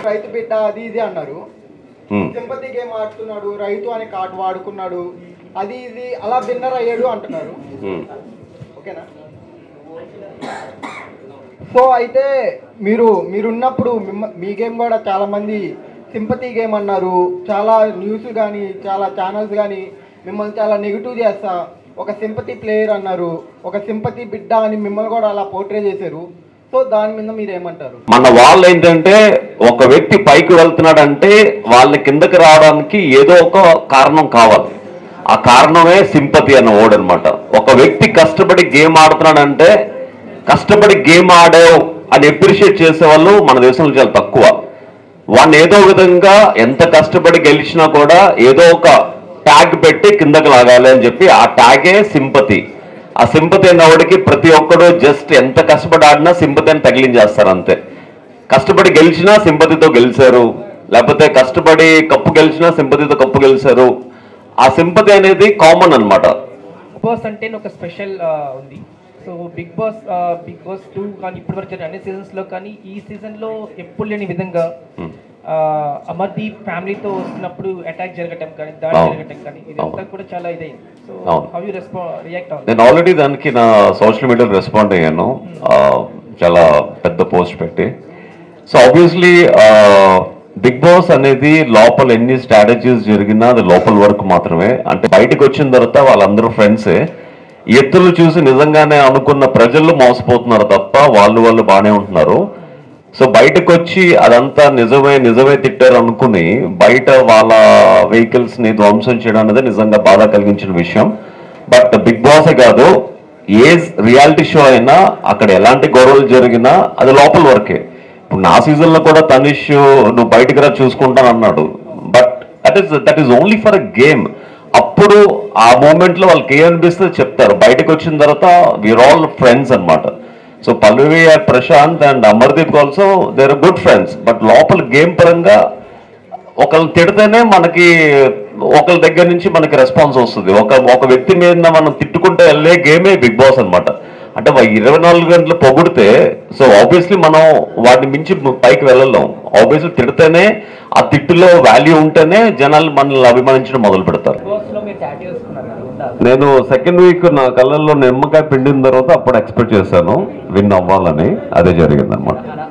రైతు బిడ్డ అది ఇది అన్నారు ఉమ్. సింపతి గేమ్ ఆడుతున్నాడు రైతు అనే కార్డు వాడుకున్నాడు అది ఇది అలా విన్నర్ అయ్యాడు అంటున్నారు ఉమ్. ఓకేనా సో అయితే మీరు మీరున్నప్పుడు మిమ్మ మీ గేమ్ కూడా చాలా మంది సింపతి గేమ్ అన్నారు చాలా న్యూస్ కానీ చాలా ఛానల్స్ కానీ మిమ్మల్ని చాలా నెగిటివ్ చేస్తా ఒక సింపతి ప్లేయర్ అన్నారు ఒక సింపతి బిడ్డ అని మిమ్మల్ని కూడా అలా పోర్ట్రే చేశారు సో దాని మీద మీరు ఏమంటారు మన వాళ్ళు ఏంటంటే ఒక వ్యక్తి పైకి వెళ్తున్నాడంటే వాళ్ళ కిందకి రావడానికి ఏదో ఒక కారణం కావాలి ఆ కారణమే సింపతి అన్న వర్డ్ అనమాట ఒక వ్యక్తి కష్టపడి గేమ్ ఆడుతున్నాడంటే కష్టపడి గేమ్ ఆడావు అని అప్రిషియేట్ చేసే వాళ్ళు మన దేశంలో చాలా తక్కువ వాడిని ఏదో విధంగా ఎంత కష్టపడి గెలిచినా కూడా ఏదో ఒక ట్యాగ్ పెట్టి కిందకి లాగాలి అని చెప్పి ఆ ట్యాగే సింపతి ఆ సింపతి అన్నవాడికి ప్రతి ఒక్కడు జస్ట్ ఎంత కష్టపడి ఆడినా సింపతి అని తగిలించేస్తారు అంతే కష్టపడి గెలిచినా సింపతితో గెలిచారు లేకపోతే కష్టపడి కప్పు గెలిచినా సింపతితో కప్పు గెలిచారు ఆ సింపతి అనేది కామన్ అన్నమాట బిగ్ బాస్ అంటే ఒక స్పెషల్ ఉంది so Bigg Boss Bigg Boss two కానీ ఇప్పటి వరకు జరిగిన అన్ని seasons లో కానీ ఈ season లో ఎప్పుడు లేని విధంగా Hmm. ఆ, అమర్దీప్ ఫ్యామిలీతో వస్తున్నప్పుడు అటాక్ జరగటం కానీ దాడి అవును. జరగటం కానీ ఇదంతా అవును. కూడా చాలా ఇదైంది సో అవును. హౌ యూ రెస్పా రియాక్ట్ అవుతుంది నేను ఆల్రెడీ దానికి నా సోషల్ మీడియాలో రెస్పాండ్ అయ్యాను ఆ, చాలా పెద్ద పోస్ట్ పెట్టి సో ఆబ్వియస్లీ బిగ్ బాస్ అనేది లోపల ఎన్ని స్ట్రాటజీస్ జరిగినా అది లోపల వరకు మాత్రమే అంటే బయటకు వచ్చిన తర్వాత వాళ్ళందరూ ఫ్రెండ్సే ఎత్తులు చూసి నిజంగానే అనుకున్న ప్రజలు మోసపోతున్నారు తప్ప వాళ్ళు వాళ్ళు బాగానే ఉంటున్నారు సో బయటకు వచ్చి అదంతా నిజమే నిజమే తిట్టారు అనుకుని బయట వాళ్ళ వెహికల్స్ ని ధ్వంసం చేయడం అనేది నిజంగా బాధ కలిగించిన విషయం బట్ బిగ్ బాసే కాదు ఏ రియాలిటీ షో అయినా అక్కడ ఎలాంటి గొడవలు జరిగినా అది లోపల వరకే ఇప్పుడు నా సీజన్ లో కూడా తనిష్ నువ్వు బయటకు రా చూసుకుంటాను అన్నాడు but that is that is only for a game అప్పుడు ఆ మూమెంట్ లో వాళ్ళకి ఏమనిపిస్తే చెప్తారు బయటకు వచ్చిన తర్వాత వీఆర్ ఆల్ ఫ్రెండ్స్ అన్నమాట so Pallavi and Prashanth and Amardeep also there good friends but లోపల గేమ్ పరంగా ఒకళ్ళు తిడితేనే మనకి ఒకళ్ళ దగ్గర నుంచి మనకి రెస్పాన్స్ వస్తుంది ఒక ఒక వ్యక్తి మీద మనం తిట్టుకుంటే వెళ్ళే గేమే బిగ్ బాస్ అన్నమాట అంటే వా- ఇరవై నాలుగు గంటలు పొగిడితే సో ఆబ్వియస్లీ మనం వాటిని మించి పైకి వెళ్ళలేం ఆబ్వియస్లీ తిడితేనే ఆ తిట్టులో వాల్యూ ఉంటేనే జనాలు మనల్ని అభిమానించడం మొదలు పెడతారు బిగ్ బాస్ లో మీరు టాటూ వేసుకున్నారు కదా ఉందా నేను సెకండ్ వీక్ నా కళ్ళల్లో నిమ్మకాయ పిండిన తర్వాత అప్పుడు ఎక్స్పెక్ట్ చేశాను విన్ అవ్వాలని అదే జరిగింది అనమాట